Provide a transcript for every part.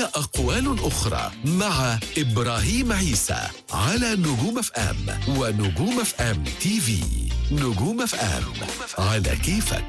أقوال أخرى مع إبراهيم عيسى على نجوم اف ام ونجوم اف ام تي في نجوم اف ام على كيفك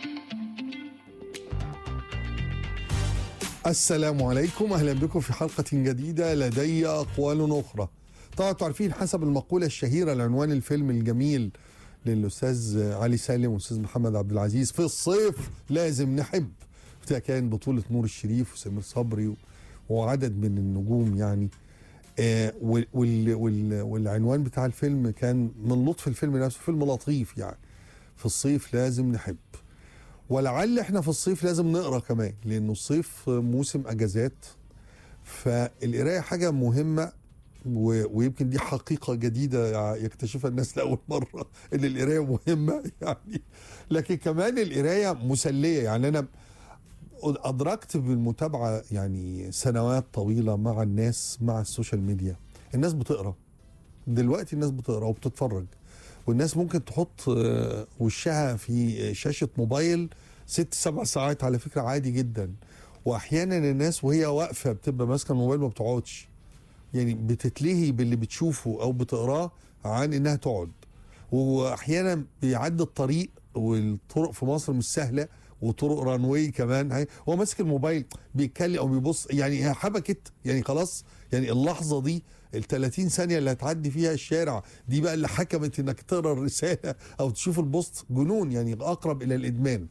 السلام عليكم اهلا بكم في حلقه جديده لدي اقوال اخرى طبعا انتوا عارفين حسب المقوله الشهيره لعنوان الفيلم الجميل للاستاذ علي سالم والاستاذ محمد عبد العزيز في الصيف لازم نحب ده كان بطوله نور الشريف وسمير صبري و- وعدد من النجوم يعني آه وال وال وال والعنوان بتاع الفيلم كان من لطف الفيلم نفسه فيلم لطيف يعني في الصيف لازم نحب ولعل احنا في الصيف لازم نقرا كمان لانه الصيف موسم اجازات فالقرايه حاجه مهمه و- ويمكن دي حقيقه جديده يكتشفها الناس لاول مره ان القرايه مهمه يعني لكن كمان القرايه مسليه يعني انا ادركت بالمتابعه يعني سنوات طويله مع الناس مع السوشيال ميديا الناس بتقرا دلوقتي الناس بتقرا وبتتفرج والناس ممكن تحط آه، وشها في شاشه موبايل ست سبع ساعات على فكره عادي جدا واحيانا الناس وهي واقفه بتبقى ماسكه الموبايل ما بتقعدش يعني بتتلهي باللي بتشوفه او بتقراه عن انها تقعد واحيانا بيعدي الطريق والطرق في مصر مش سهله وطرق رانوي كمان هي هو ماسك الموبايل بيتكلم او بيبص يعني هي حبكت يعني خلاص يعني اللحظه دي ال 30 ثانيه اللي هتعدي فيها الشارع دي بقى اللي حكمت انك تقرا الرساله او تشوف البوست جنون يعني اقرب الى الادمان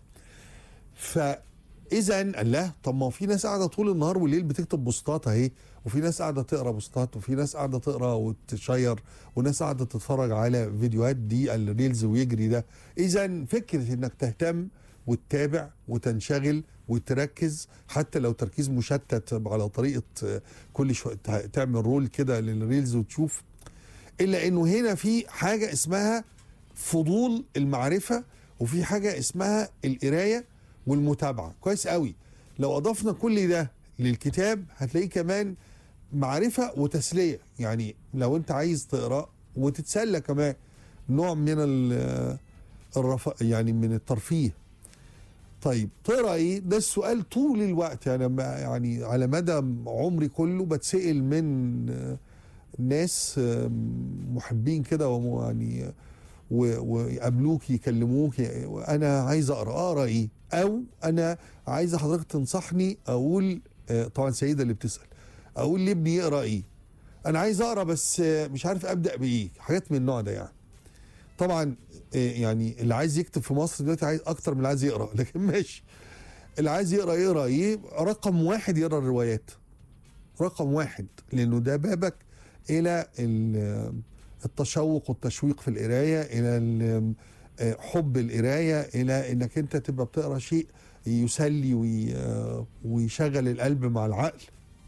فاذا لا طب ما في ناس قاعده طول النهار والليل بتكتب بوستات اهي وفي ناس قاعده تقرا بوستات وفي ناس قاعده تقرا وتشير وناس قاعده تتفرج على فيديوهات دي الريلز ويجري ده اذا فكره انك تهتم وتتابع وتنشغل وتركز حتى لو تركيز مشتت على طريقه آه، كل شويه تع- تعمل رول كده للريلز وتشوف الا انه هنا في حاجه اسمها فضول المعرفه وفي حاجه اسمها القرايه والمتابعه كويس قوي لو اضفنا كل ده للكتاب هتلاقيه كمان معرفه وتسليه يعني لو انت عايز تقرا وتتسلى كمان نوع من ال- الرفا يعني من الترفيه طيب تقرا ايه ده السؤال طول الوقت يعني ما- يعني على مدى عمري كله بتسال من آه، ناس آه، محبين كده وم- يعني و- ويقابلوك يكلموك انا عايز اقرا اقرا ايه او انا عايز حضرتك تنصحني اقول آه، طبعا سيده اللي بتسال اقول لابني يقرا ايه انا عايز اقرا بس آه، مش عارف ابدا بايه حاجات من النوع ده يعني طبعا آه، يعني اللي عايز يكتب في مصر دلوقتي عايز اكتر من اللي عايز يقرا لكن ماشي اللي عايز يقرا يقرا ايه رقم واحد يقرا الروايات رقم واحد لانه ده بابك الى ال- التشوق والتشويق في القرايه الى ال- آه، حب القرايه الى انك انت تبقى بتقرا شيء يسلي وي- آه، ويشغل القلب مع العقل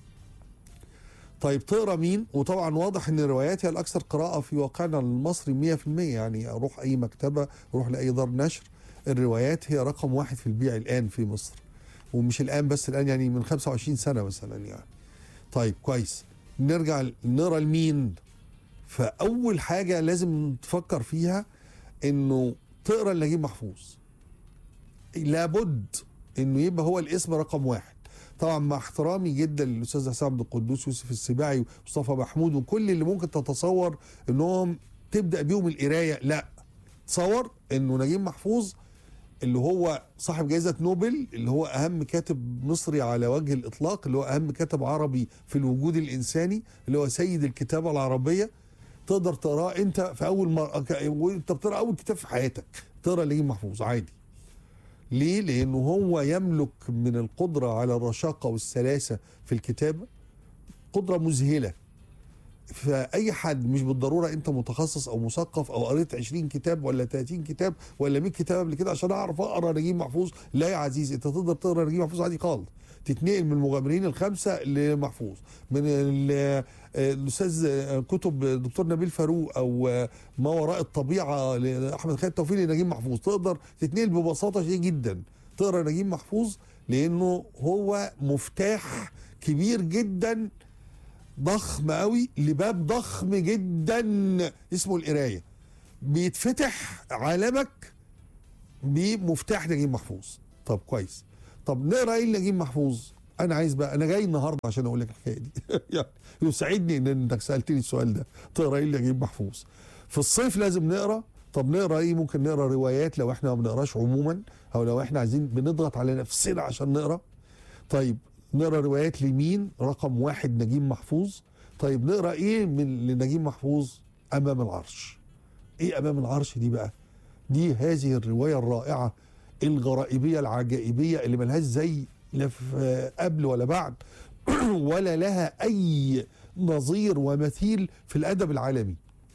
طيب تقرا مين وطبعا واضح ان الروايات هي الاكثر قراءه في واقعنا المصري 100% يعني اروح اي مكتبه اروح لاي دار نشر الروايات هي رقم واحد في البيع الان في مصر ومش الان بس الان يعني من 25 سنه مثلا يعني طيب كويس نرجع نقرا لمين فاول حاجه لازم تفكر فيها انه تقرا لنجيب محفوظ لابد انه يبقى هو الاسم رقم واحد طبعا مع احترامي جدا للاستاذ حسام عبد القدوس يوسف السباعي ومصطفى محمود وكل اللي ممكن تتصور انهم تبدا بيهم القرايه لا تصور انه نجيب محفوظ اللي هو صاحب جائزة نوبل اللي هو أهم كاتب مصري على وجه الإطلاق اللي هو أهم كاتب عربي في الوجود الإنساني اللي هو سيد الكتابة العربية تقدر تقراه أنت في أول مرة وأنت بتقرأ أول كتاب في حياتك تقرأ نجيب محفوظ عادي ليه؟ لأنه هو يملك من القدرة على الرشاقة والسلاسة في الكتابة قدرة مذهلة فاي حد مش بالضروره انت متخصص او مثقف او قريت 20 كتاب ولا 30 كتاب ولا 100 كتاب قبل كده عشان اعرف اقرا نجيب محفوظ لا يا عزيزي انت تقدر تقرا نجيب محفوظ عادي خالص تتنقل من المغامرين الخمسه لمحفوظ من ال- الاستاذ كتب دكتور نبيل فاروق او ما وراء الطبيعه لاحمد خالد توفيق لنجيب محفوظ تقدر تتنقل ببساطه شديده جدا تقرا نجيب محفوظ لانه هو مفتاح كبير جدا ضخم قوي لباب ضخم جدا اسمه القرايه بيتفتح عالمك بمفتاح نجيب محفوظ طب كويس طب نقرا ايه لنجيب محفوظ انا عايز بقى انا جاي النهارده عشان اقول لك الحكايه دي يعني يسعدني ان انك سالتني السؤال ده تقرا ايه اللي نجيب محفوظ في الصيف لازم نقرا طب نقرا ايه ممكن نقرا روايات لو احنا ما بنقراش عموما او لو احنا عايزين بنضغط على نفسنا عشان نقرا طيب نقرا روايات لمين رقم واحد نجيب محفوظ طيب نقرا ايه من لنجيب محفوظ امام العرش ايه امام العرش دي بقى دي هذه الروايه الرائعه الغرائبيه العجائبيه اللي ملهاش زي لا في قبل ولا بعد ولا لها اي نظير ومثيل في الادب العالمي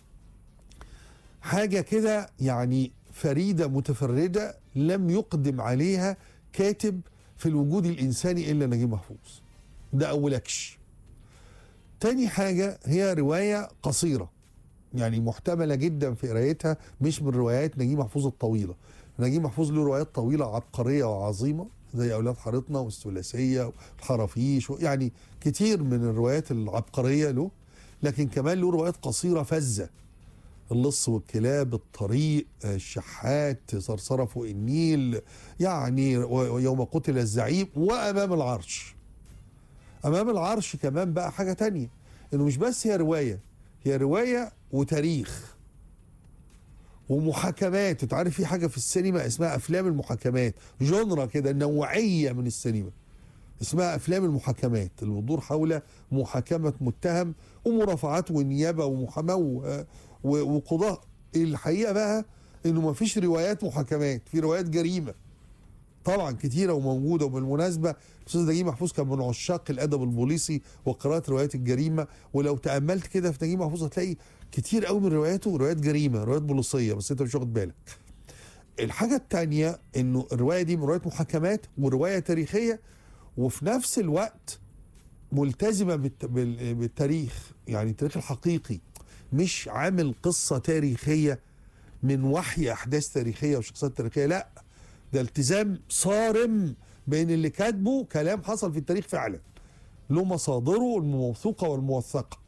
حاجه كده يعني فريده متفرده لم يقدم عليها كاتب في الوجود الانساني الا نجيب محفوظ ده اول اكش تاني حاجه هي روايه قصيره يعني محتمله جدا في قرايتها مش من روايات نجيب محفوظ الطويله نجيب محفوظ له روايات طويله عبقريه وعظيمه زي اولاد حارتنا والثلاثيه والحرافيش يعني كتير من الروايات العبقريه له لكن كمان له روايات قصيره فذه اللص والكلاب الطريق الشحات صرصرة فوق النيل يعني يوم قتل الزعيم وأمام العرش أمام العرش كمان بقى حاجة تانية إنه مش بس هي رواية هي رواية وتاريخ ومحاكمات انت عارف في حاجة في السينما اسمها أفلام المحاكمات جونرا كده نوعية من السينما اسمها أفلام المحاكمات اللي بتدور حول محاكمة متهم ومرافعات ونيابة ومحاماة وقضاء الحقيقه بقى انه ما فيش روايات محاكمات في روايات جريمه طبعا كتيره وموجوده وبالمناسبه الاستاذ نجيب محفوظ كان من عشاق الادب البوليسي وقراءه روايات الجريمه ولو تاملت كده في نجيب محفوظ هتلاقي كتير قوي من رواياته روايات جريمه روايات بوليسيه بس انت مش واخد بالك الحاجه الثانيه انه الروايه دي من روايات محاكمات وروايه تاريخيه وفي نفس الوقت ملتزمه بالتاريخ يعني التاريخ الحقيقي مش عامل قصة تاريخية من وحي أحداث تاريخية وشخصيات تاريخية لا ده التزام صارم بين اللي كاتبه كلام حصل في التاريخ فعلا له مصادره الموثوقة والموثقة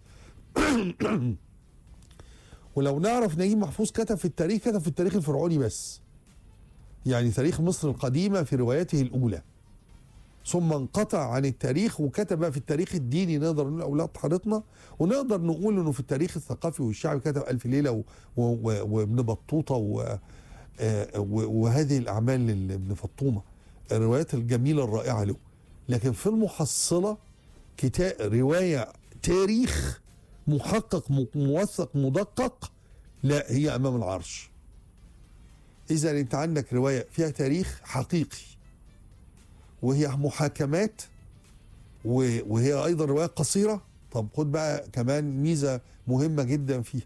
ولو نعرف نجيب محفوظ كتب في التاريخ كتب في التاريخ الفرعوني بس يعني تاريخ مصر القديمة في روايته الأولى ثم انقطع عن التاريخ وكتب في التاريخ الديني نقدر نقول اولاد حارتنا ونقدر نقول انه في التاريخ الثقافي والشعبي كتب الف ليله وابن بطوطه وهذه الاعمال لابن فطومه الروايات الجميله الرائعه له لكن في المحصله كتاب روايه تاريخ محقق موثق مدقق لا هي امام العرش اذا انت عندك روايه فيها تاريخ حقيقي وهي محاكمات وهي ايضا روايه قصيره طب خد بقى كمان ميزه مهمه جدا فيها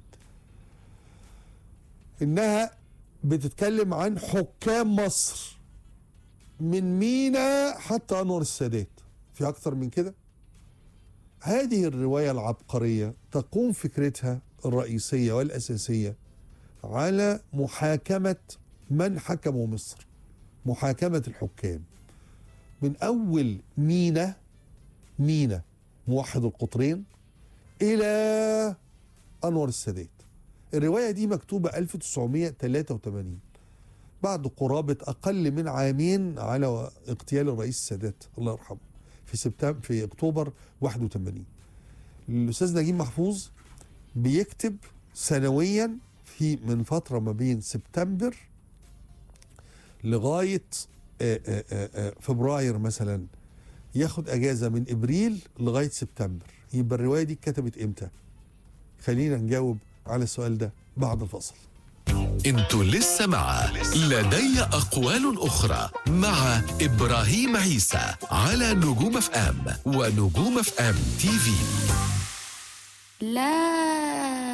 انها بتتكلم عن حكام مصر من مينا حتى انور السادات في اكتر من كده هذه الروايه العبقريه تقوم فكرتها الرئيسيه والاساسيه على محاكمه من حكموا مصر محاكمه الحكام من اول مينا مينا موحد القطرين الى انور السادات الروايه دي مكتوبه 1983 بعد قرابه اقل من عامين على اغتيال الرئيس السادات الله يرحمه في سبتمبر في اكتوبر 81 الاستاذ نجيب محفوظ بيكتب سنويا في من فتره ما بين سبتمبر لغايه فبراير مثلا ياخد اجازه من ابريل لغايه سبتمبر يبقى الروايه دي اتكتبت امتى خلينا نجاوب على السؤال ده بعد الفصل انتوا لسه مع لدي اقوال اخرى مع ابراهيم عيسى على نجوم اف ام ونجوم اف ام تي في لا